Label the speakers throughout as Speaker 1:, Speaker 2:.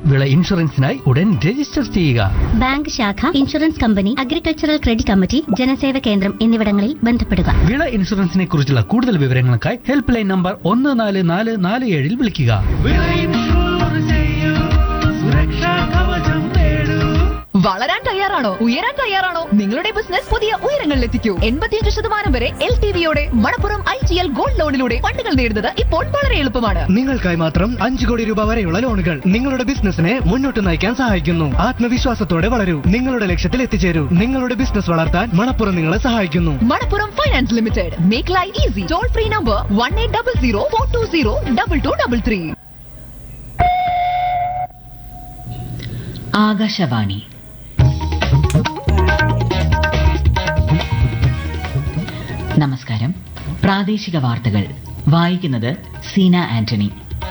Speaker 1: വിള ഇൻഷുറൻസിനായി ഉടൻ രജിസ്റ്റർ ചെയ്യുക
Speaker 2: ബാങ്ക് ശാഖ insurance company agricultural credit committee ജനസേവ കേന്ദ്രം എന്നിവിടങ്ങളിൽ ബന്ധപ്പെടുക
Speaker 1: വിള ഇൻഷുറൻസിനെ കുറിച്ചുള്ള കൂടുതൽ വിവരങ്ങൾക്കായി ഹെൽപ്പ് ലൈൻ നമ്പർ ഒന്ന് നാല് നാല് നാല് ഏഴിൽ വിളിക്കുക വിള ഇൻഷൂർ ചെയ്യൂ സുരക്ഷാ കവചം നേടൂ
Speaker 3: വളരാൻ തയ്യാറാണോ ഉയരാൻ തയ്യാറാണോ നിങ്ങളുടെ ബിസിനസ് പുതിയ ഉയരങ്ങളിലെത്തിക്കൂ എൺപത്തിയഞ്ച് ശതമാനം വരെ എൽ ടി വിയോടെ Manappuram I G L gold ലോണിലൂടെ ഫണ്ടുകൾ നേടുന്നത് ഇപ്പോൾ വളരെ എളുപ്പമാണ്
Speaker 4: നിങ്ങൾക്കായി മാത്രം അഞ്ചു കോടി രൂപ വരെയുള്ള ലോണുകൾ നിങ്ങളുടെ ബിസിനസിനെ മുന്നോട്ട് നയിക്കാൻ സഹായിക്കുന്നു ആത്മവിശ്വാസത്തോടെ വളരൂ നിങ്ങളുടെ ലക്ഷ്യത്തിൽ എത്തിച്ചേരൂ നിങ്ങളുടെ ബിസിനസ് വളർത്താൻ മണപ്പുറം നിങ്ങളെ സഹായിക്കുന്നു
Speaker 3: Manappuram finance limited make life easy toll free number one eight double zero four two zero double two double three
Speaker 5: Akashvani നമസ്കാരം പ്രാദേശിക വാർത്തകൾ വായിക്കുന്നത് സീന ആന്റണി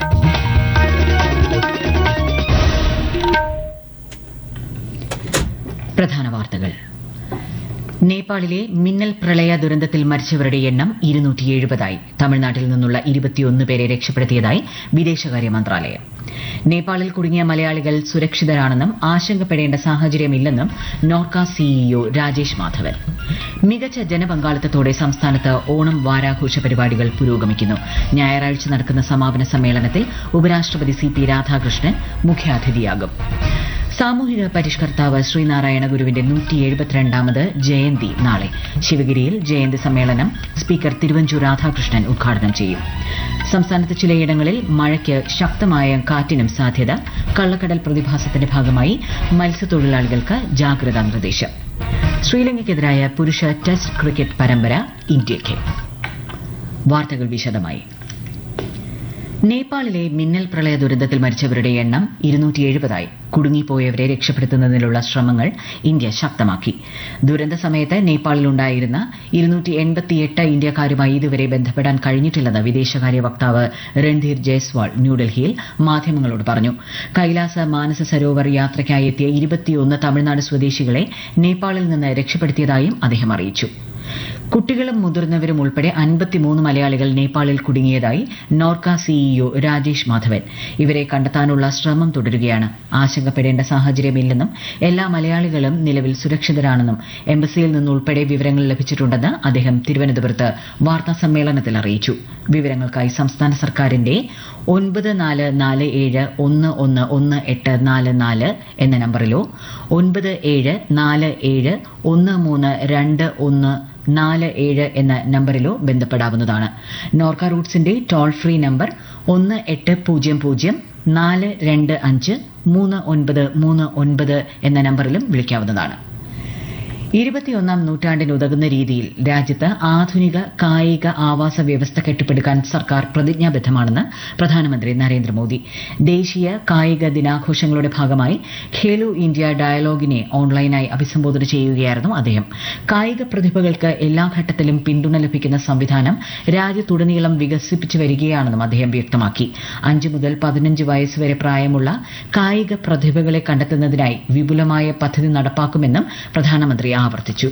Speaker 5: പ്രധാന വാർത്തകൾ നേപ്പാളിലെ മിന്നൽ പ്രളയ ദുരന്തത്തിൽ മരിച്ചവരുടെ എണ്ണം ഇരുന്നൂറ്റി എഴുപതായി തമിഴ്നാട്ടിൽ നിന്നുള്ള ഇരുപത്തിയൊന്ന് പേരെ രക്ഷപ്പെടുത്തിയതായി വിദേശകാര്യ മന്ത്രാലയം നേപ്പാളിൽ കുടുങ്ങിയ മലയാളികൾ സുരക്ഷിതരാണെന്നും ആശങ്കപ്പെടേണ്ട സാഹചര്യമില്ലെന്നും നോർക്ക സിഇഒ രാജേഷ് മാധവൻ മികച്ച ജനപങ്കാളിത്തത്തോടെ സംസ്ഥാനത്ത് ഓണം വാരാഘോഷ പരിപാടികൾ പുരോഗമിക്കുന്നു ഞായറാഴ്ച നടക്കുന്ന സമാപന സമ്മേളനത്തിൽ ഉപരാഷ്ട്രപതി സി പി രാധാകൃഷ്ണൻ മുഖ്യാതിഥിയാകും സാമൂഹിക പരിഷ്കർത്താവ് ശ്രീനാരായണ ഗുരുവിന്റെ നൂറ്റി എഴുപത്തിരണ്ടാമത് ജയന്തി നാളെ ശിവഗിരിയിൽ ജയന്തി സമ്മേളനം സ്പീക്കർ തിരുവഞ്ചൂർ രാധാകൃഷ്ണൻ ഉദ്ഘാടനം ചെയ്യും സംസ്ഥാനത്ത് ചിലയിടങ്ങളിൽ മഴയ്ക്ക് ശക്തമായ കാറ്റിനും സാധ്യത കള്ളക്കടൽ പ്രതിഭാസത്തിന്റെ ഭാഗമായി മത്സ്യത്തൊഴിലാളികൾക്ക് ജാഗ്രതാ നിർദ്ദേശം ശ്രീലങ്കയ്ക്കെതിരായ പുരുഷ ടെസ്റ്റ് ക്രിക്കറ്റ് പരമ്പര ഇന്ത്യയ്ക്ക് വാർത്തകൾ വിശദമായി നേപ്പാളിലെ മിന്നൽ പ്രളയ ദുരന്തത്തിൽ മരിച്ചവരുടെ എണ്ണം ഇരുന്നൂറ്റി എഴുപതായി കുടുങ്ങിപ്പോയവരെ രക്ഷപ്പെടുത്തുന്നതിനുള്ള ശ്രമങ്ങൾ ഇന്ത്യ ശക്തമാക്കി ദുരന്ത സമയത്ത് നേപ്പാളിലുണ്ടായിരുന്ന ഇരുന്നൂറ്റി എൺപത്തിയെട്ട് ഇന്ത്യക്കാരുമായി ഇതുവരെ ബന്ധപ്പെടാൻ കഴിഞ്ഞിട്ടില്ലെന്ന് വിദേശകാര്യ വക്താവ് രൺധീർ ജയ്സ്വാൾ ന്യൂഡൽഹിയിൽ മാധ്യമങ്ങളോട് പറഞ്ഞു കൈലാസ മാനസ സരോവർ യാത്രയ്ക്കായി എത്തിയ ഇരുപത്തിയൊന്ന് തമിഴ്നാട് സ്വദേശികളെ നേപ്പാളിൽ നിന്ന് രക്ഷപ്പെടുത്തിയതായും അദ്ദേഹം അറിയിച്ചു കുട്ടികളും മുതിർന്നവരും ഉൾപ്പെടെ അൻപത്തിമൂന്ന് മലയാളികൾ നേപ്പാളിൽ കുടുങ്ങിയതായി നോർക്ക സിഇഒ രാജേഷ് മാധവൻ ഇവരെ കണ്ടെത്താനുള്ള ശ്രമം തുടരുകയാണ് ആശങ്കപ്പെടേണ്ട സാഹചര്യമില്ലെന്നും എല്ലാ മലയാളികളും നിലവിൽ സുരക്ഷിതരാണെന്നും എംബസിയിൽ നിന്നുൾപ്പെടെ വിവരങ്ങൾ ലഭിച്ചിട്ടുണ്ടെന്ന് അദ്ദേഹം തിരുവനന്തപുരത്ത് വാർത്താ സമ്മേളനത്തിൽ അറിയിച്ചു വിവരങ്ങൾക്കായി സംസ്ഥാന സർക്കാരിന്റെ ഒൻപത് നാല് നാല് ഏഴ് ഒന്ന് ഒന്ന് ഒന്ന് എട്ട് നാല് നാല് എന്ന നമ്പറിലോ ഒൻപത് ഏഴ് നാല് ഏഴ് ഒന്ന് മൂന്ന് രണ്ട് ഒന്ന് നാല് ഏഴ് എന്ന നമ്പറിലോ ബന്ധപ്പെടാവുന്നതാണ് നോർക്ക റൂട്ട്സിന്റെ ടോൾ ഫ്രീ നമ്പർ ഒന്ന് എട്ട് പൂജ്യം പൂജ്യം നാല് രണ്ട് അഞ്ച് മൂന്ന് ഒൻപത് മൂന്ന് ഒൻപത് എന്ന നമ്പറിലും വിളിക്കാവുന്നതാണ് ഇരുപത്തിയൊന്നാം നൂറ്റാണ്ടിനുതകുന്ന രീതിയിൽ രാജ്യത്ത് ആധുനിക കായിക ആവാസ വ്യവസ്ഥ കെട്ടിപ്പടുക്കാൻ സർക്കാർ പ്രതിജ്ഞാബദ്ധമാണെന്ന് പ്രധാനമന്ത്രി നരേന്ദ്രമോദി ദേശീയ കായിക ദിനാഘോഷങ്ങളുടെ ഭാഗമായി ഖേലോ ഇന്ത്യ ഡയലോഗിനെ ഓൺലൈനായി അഭിസംബോധന ചെയ്യുകയായിരുന്നു അദ്ദേഹം കായിക പ്രതിഭകൾക്ക് എല്ലാ ഘട്ടത്തിലും പിന്തുണ ലഭിക്കുന്ന സംവിധാനം രാജ്യത്തുടനീളം വികസിപ്പിച്ചു വരികയാണെന്നും അദ്ദേഹം വ്യക്തമാക്കി അഞ്ച് മുതൽ പതിനഞ്ച് വയസ്സ് വരെ പ്രായമുള്ള കായിക പ്രതിഭകളെ കണ്ടെത്തുന്നതിനായി വിപുലമായ പദ്ധതി നടപ്പാക്കുമെന്നും പ്രധാനമന്ത്രി ആവർത്തിച്ചു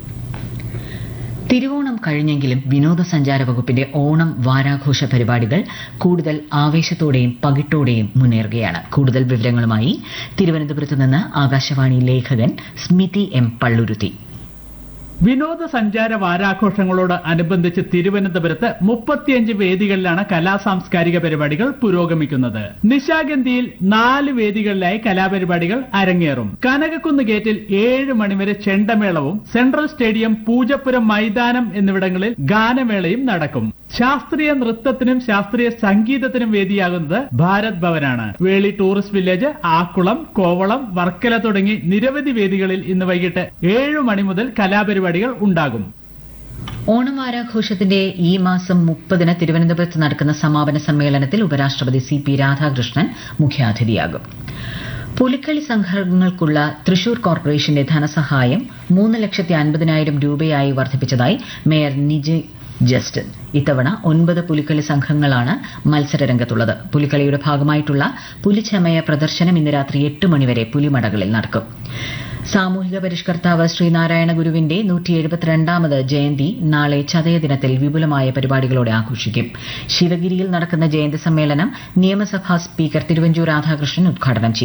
Speaker 5: തിരുവോണം കഴിഞ്ഞെങ്കിലും വിനോദസഞ്ചാര വകുപ്പിന്റെ ഓണം വാരാഘോഷ പരിപാടികൾ കൂടുതൽ ആവേശത്തോടെയും പകിട്ടോടെയും മുന്നേറുകയാണ് കൂടുതൽ വിവരങ്ങളുമായി തിരുവനന്തപുരത്ത് നിന്ന് ആകാശവാണി ലേഖകൻ സ്മിതി എം പള്ളുരുത്തി
Speaker 6: വിനോദസഞ്ചാര വാരാഘോഷങ്ങളോട് അനുബന്ധിച്ച് തിരുവനന്തപുരത്ത് മുപ്പത്തിയഞ്ച് വേദികളിലാണ് കലാ സാംസ്കാരിക പരിപാടികൾ പുരോഗമിക്കുന്നത് നിശാഗന്ധിയിൽ നാല് വേദികളിലായി കലാപരിപാടികൾ അരങ്ങേറും കനകക്കുന്ന് ഗേറ്റിൽ ഏഴ് മണിവരെ ചെണ്ടമേളവും സെൻട്രൽ സ്റ്റേഡിയം പൂജപ്പുരം മൈതാനം എന്നിവിടങ്ങളിൽ ഗാനമേളയും നടക്കും ശാസ്ത്രീയ നൃത്തത്തിനും ശാസ്ത്രീയ സംഗീതത്തിനും വേദിയാകുന്നത് ഭാരത് ഭവനാണ് വേളി ടൂറിസ്റ്റ് വില്ലേജ് ആക്കുളം കോവളം വർക്കല തുടങ്ങി നിരവധി വേദികളിൽ ഇന്ന് വൈകിട്ട് ഏഴു മണി മുതൽ കലാപരിപാടികൾ ഉണ്ടാകും
Speaker 5: ഓണം വാരാഘോഷത്തിന്റെ ഈ മാസം മുപ്പതിന് തിരുവനന്തപുരത്ത് നടക്കുന്ന സമാപന സമ്മേളനത്തിൽ ഉപരാഷ്ട്രപതി സി പി രാധാകൃഷ്ണൻ മുഖ്യാതിഥിയാകും പുലിക്കളി സംഘങ്ങൾക്കുള്ള തൃശൂർ കോർപ്പറേഷന്റെ ധനസഹായം മൂന്ന് ലക്ഷത്തി അൻപതിനായിരം രൂപയായി വർദ്ധിപ്പിച്ചതായി മേയർ നിജി ജസ്റ്റിൻ ഇത്തവണ ഒൻപത് പുലിക്കളി സംഘങ്ങളാണ് മത്സരരംഗത്തുള്ളത് പുലിക്കളിയുടെ ഭാഗമായിട്ടുള്ള പുലിച്ചമയ പ്രദർശനം ഇന്ന് രാത്രി എട്ട് മണിവരെ പുലിമടകളിൽ നടക്കും സാമൂഹിക പരിഷ്കർത്താവ് ശ്രീനാരായണ ഗുരുവിന്റെ നൂറ്റി എഴുപത്തിരണ്ടാമത് ജയന്തി നാളെ ചതയ ദിനത്തിൽ വിപുലമായ പരിപാടികളോടെ ആഘോഷിക്കും ശിവഗിരിയിൽ നടക്കുന്ന ജയന്തി സമ്മേളനം നിയമസഭാ സ്പീക്കർ തിരുവഞ്ചൂർ രാധാകൃഷ്ണൻ ഉദ്ഘാടനം ചെയ്യും